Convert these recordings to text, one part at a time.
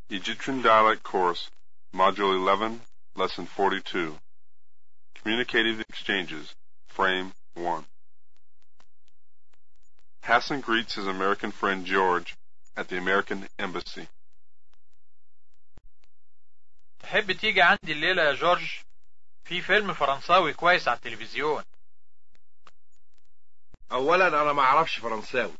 Egyptian Dialect Course, Module 11, Lesson 42. Communicative Exchanges, Frame 1. Hassan greets his American friend George at the American Embassy. تحب تيجي عندي الليلة يا جورج في فيلم فرنساوي كويس على التلفزيون اولا انا ما اعرفش فرنساوي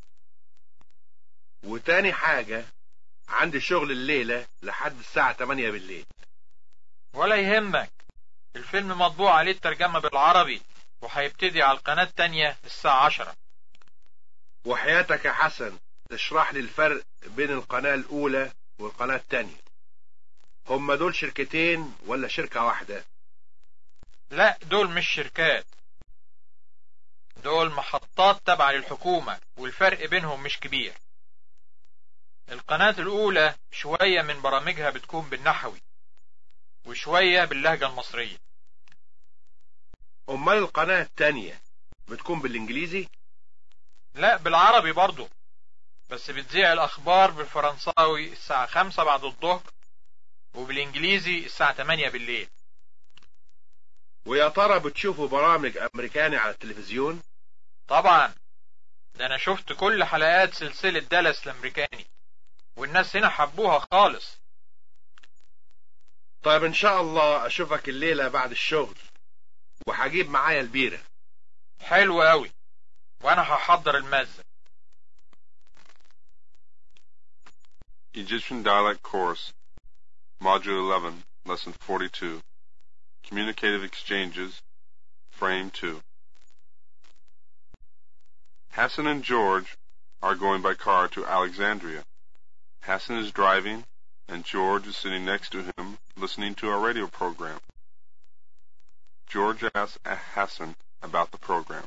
وتاني حاجة عندي شغل الليلة لحد الساعة 8 بالليل ولا يهمك الفيلم مطبوع عليه الترجمة بالعربي وهيبتدي على القناة التانية الساعة عشرة وحياتك يا حسن تشرح لي الفرق بين القناة الأولى والقناة التانية هما دول شركتين ولا شركة واحدة لا دول مش شركات دول محطات تابعة للحكومة والفرق بينهم مش كبير القناة الأولى شوية من برامجها بتكون بالنحوي وشوية باللهجة المصرية أمال القناة التانية بتكون بالإنجليزي لا بالعربي برضو بس بتذيع الأخبار بالفرنساوي الساعة خمسة بعد الظهر وبالإنجليزي الساعة تمانية بالليل ويا ترى بتشوفوا برامج أمريكاني على التلفزيون طبعا ده أنا شفت كل حلقات سلسلة دالاس الأمريكاني والناس هنا حبوها خالص طيب إن شاء الله أشوفك الليلة بعد الشغل وهجيب معايا البيرة حلو قوي وأنا هحضر المزة Egyptian Dialect Course, Module 11, Lesson 42. Communicative Exchanges, Frame 2. Hassan and George are going by car to Alexandria. Hassan is driving, and George is sitting next to him listening to a radio program. George asks Hassan about the program.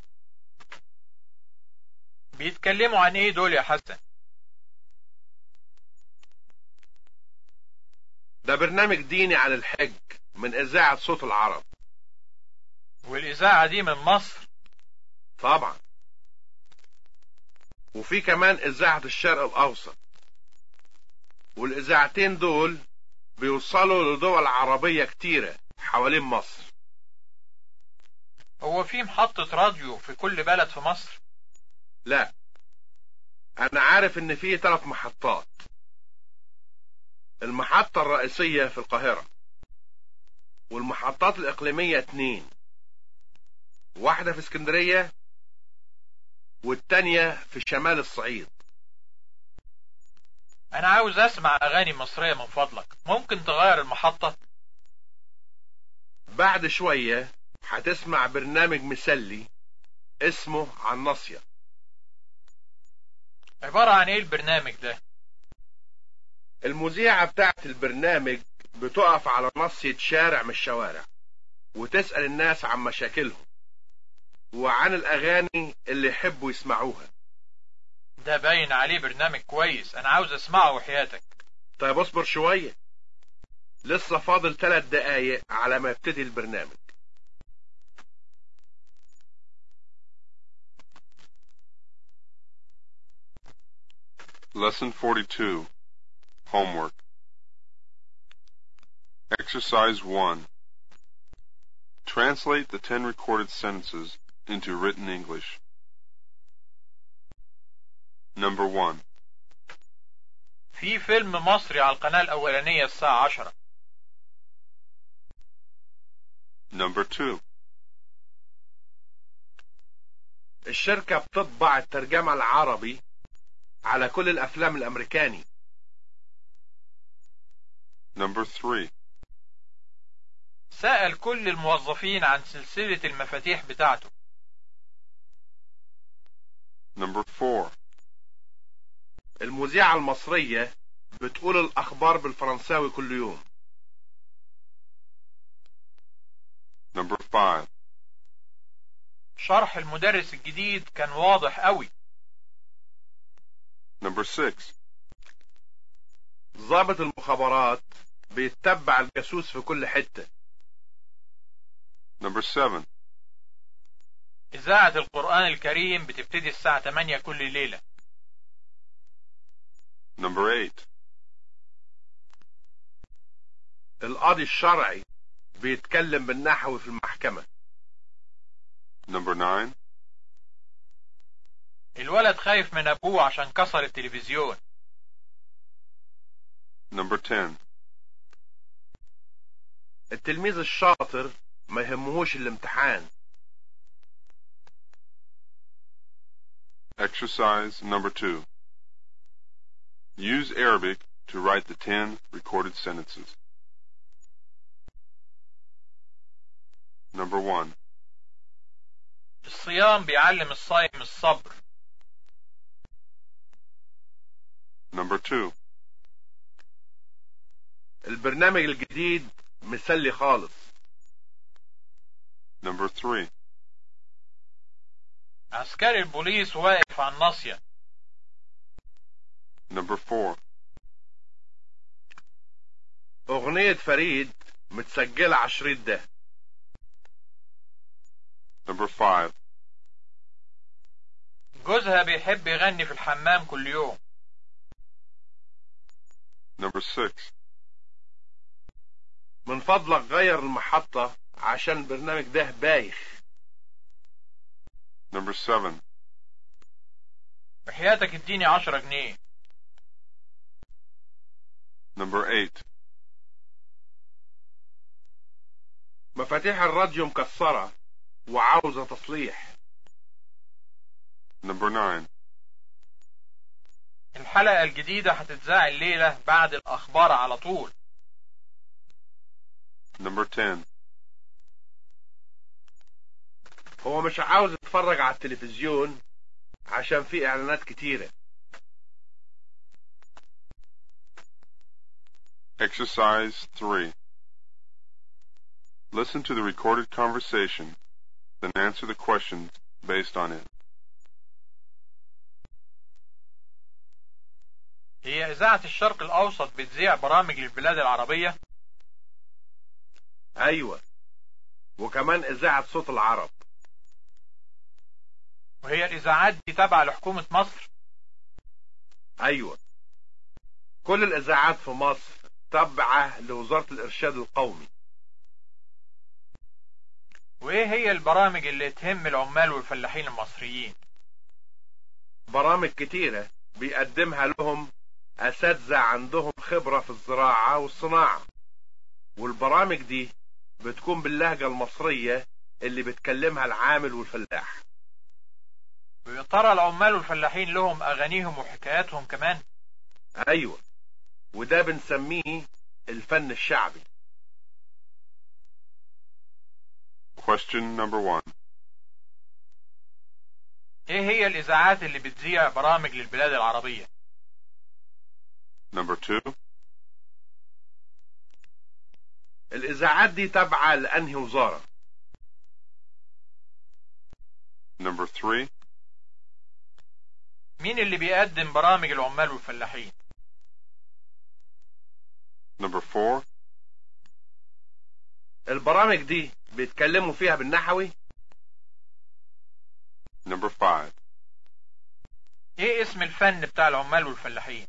بيتكلموا عن ايه دول يا حسن ده برنامج ديني عن الحج من إذاعة صوت العرب والإذاعة دي من مصر طبعا وفي كمان إذاعة الشرق الأوسط والإذاعتين دول بيوصلوا لدول عربية كتيرة حوالين مصر هو في محطة راديو في كل بلد في مصر لا أنا عارف إن في ثلاث محطات المحطة الرئيسية في القاهرة والمحطات الإقليمية اتنين واحدة في اسكندرية والتانية في شمال الصعيد أنا عاوز أسمع أغاني مصرية من فضلك ممكن تغير المحطة بعد شوية هتسمع برنامج مسلي اسمه عن ناصية عبارة عن ايه البرنامج ده المذيعة بتاعت البرنامج بتقف على ناصية شارع من الشوارع وتسأل الناس عن مشاكلهم وعن الأغاني اللي يحبوا يسمعوها ده باين عليه برنامج كويس أنا عاوز أسمعه وحياتك طيب اصبر شوية لسه فاضل ثلاث دقايق على ما يبتدي البرنامج Lesson 42. Homework. Exercise 1. Translate the 10 recorded sentences into written English. Number 1. في فيلم مصري على القناة الأولانية الساعة عشرة Number 2. الشركة بتطبع الترجمة العربي على كل الأفلام الأمريكاني Number 3. سأل كل الموظفين عن سلسلة المفاتيح بتاعته Number 4. المذيعة المصرية بتقول الأخبار بالفرنساوي كل يوم Number 5. شرح المدرس الجديد كان واضح قوي Number 6. ضابط المخابرات بيتبع الجاسوس في كل حتة Number 7. إذاعة القرآن الكريم بتبتدي الساعة 8 كل ليلة Number 8. القاضي الشرعي بيتكلم بالنحو في المحكمة Number 9. الولد خايف من ابوه عشان كسر التلفزيون Number 10. التلميذ الشاطر ما يهمهوش الامتحان Exercise number 2. Use Arabic to write the 10 recorded sentences. Number 1. الصيام بيعلم الصايم الصبر Number 2. البرنامج الجديد مسلي خالص Number 3. عسكري البوليس واقف على الناصية Number 4. أغنية فريد متسجلة على الشريط ده Number 5. جوزها بيحب يغني في الحمام كل يوم Number 6. من فضلك غير المحطة عشان البرنامج ده بايخ Number 7. بحياتك اديني عشرة جنيه Number 8. مفاتيح الراديو مكسرة وعاوزة تصليح Number 9. الحلقة الجديدة هتتذاع الليلة بعد الأخبار على طول Number 10. هو مش عاوز يتفرج على التلفزيون عشان في اعلانات كتيرة Exercise 3. Listen to the recorded conversation, then answer the questions based on it. هي إذاعة الشرق الأوسط بتذيع برامج للبلاد العربية ايوه وكمان اذاعة صوت العرب وهي الإذاعات دي تابعة لحكومة مصر ايوه كل الاذاعات في مصر تابعة لوزارة الارشاد القومي وإيه هي البرامج اللي تهم العمال والفلاحين المصريين برامج كتيرة بيقدمها لهم اساتذة عندهم خبرة في الزراعة والصناعة والبرامج دي بتكون باللهجة المصرية اللي بتكلمها العامل والفلاح ويا ترى العمال والفلاحين لهم أغانيهم وحكاياتهم كمان ايوه وده بنسميه الفن الشعبي Question number 1. إيه هي الإذاعات اللي بتذيع برامج للبلاد العربية Number 2. الاذاعات دي تابعة لانهي وزارة Number 3. مين اللي بيقدم برامج العمال والفلاحين Number 4. البرامج دي بيتكلموا فيها بالنحوي Number 5. إيه اسم الفن بتاع العمال والفلاحين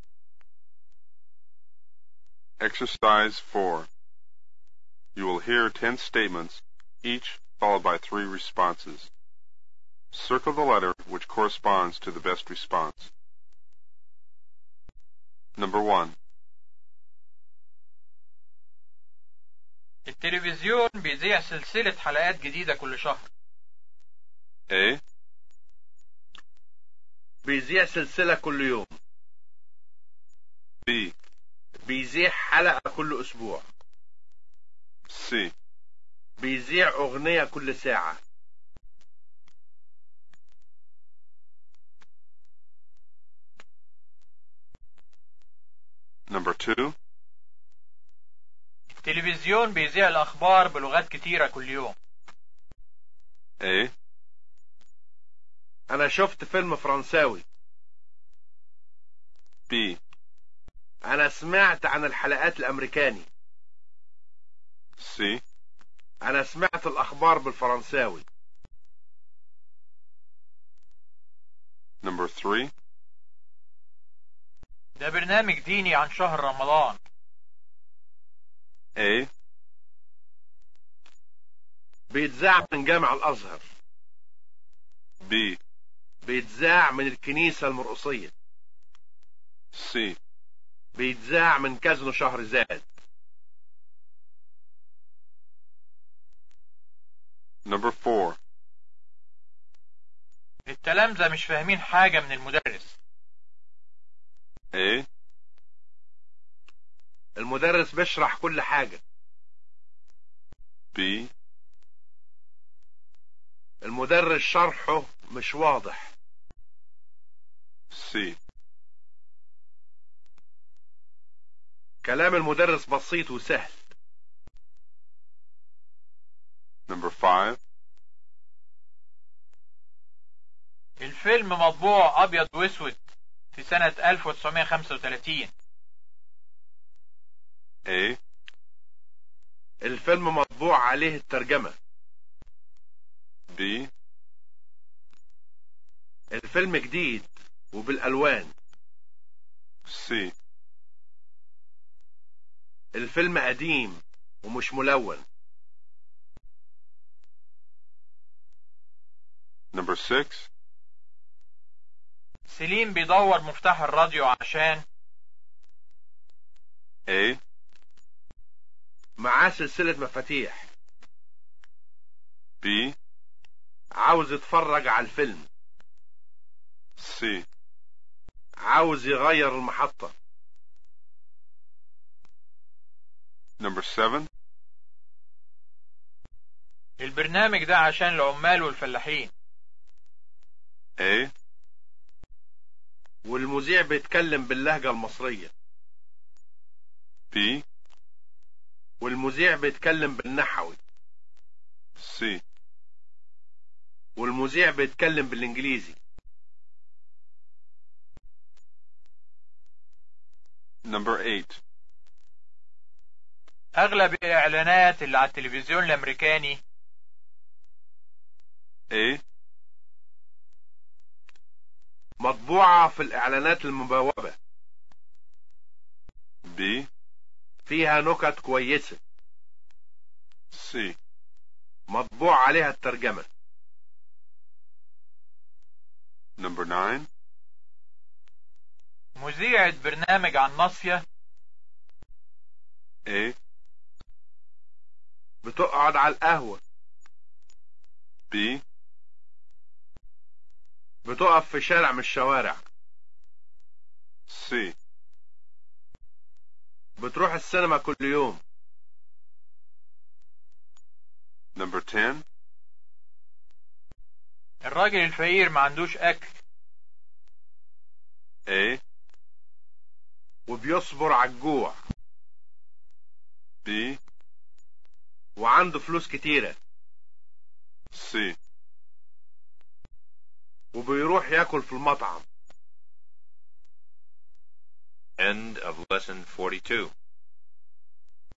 Exercise 4. You will hear 10 statements, each followed by three responses. Circle the letter which corresponds to the best response. Number 1. التلفزيون بيذيع سلسلة حلقات جديدة كل شهر A. بيذيع سلسلة كل يوم B. بيذيع حلقة كل اسبوع C. بيذيع اغنية كل ساعة Number 2. التلفزيون بيذيع الأخبار بلغات كتيرة كل يوم A. انا شفت فيلم فرنساوي B. انا سمعت عن الحلقات الامريكاني C. انا سمعت الاخبار بالفرنساوي Number 3. ده برنامج ديني عن شهر رمضان A بيتذاع من جامع الازهر B بيتذاع من الكنيسة المرقصية C بيتذاع من كازينو شهر زاد Number 4 التلامذة مش فاهمين حاجة من المدرس A المدرس بيشرح كل حاجة B المدرس شرحه مش واضح C كلام المدرس بسيط وسهل Number 5 الفيلم مطبوع أبيض وأسود في سنة 1935 A الفيلم مطبوع عليه الترجمة B الفيلم جديد وبالألوان C الفيلم قديم ومش ملون Number 6 سليم بيدور مفتاح الراديو عشان A معاه سلسلة مفاتيح B عاوز يتفرج على الفيلم C عاوز يغير المحطة Number 7 البرنامج ده عشان العمال والفلاحين A والمذيع بيتكلم باللهجة المصرية B والمذيع بيتكلم بالنحوي C والمذيع بيتكلم بالانجليزي Number 8 أغلب الإعلانات اللي على التلفزيون الأمريكاني A مطبوعة في الإعلانات المبوبة B فيها نكت كويسة C مطبوع عليها الترجمة Number 9 مذيعة برنامج عن ناصية A بتقعد على القهوة B بتقف في شارع من الشوارع C بتروح السينما كل يوم Number 10 الراجل الفقير ما عندوش أكل A وبيصبر على الجوع B وعنده فلوس كتيرة C وبيروح ياكل في المطعم End of lesson 42.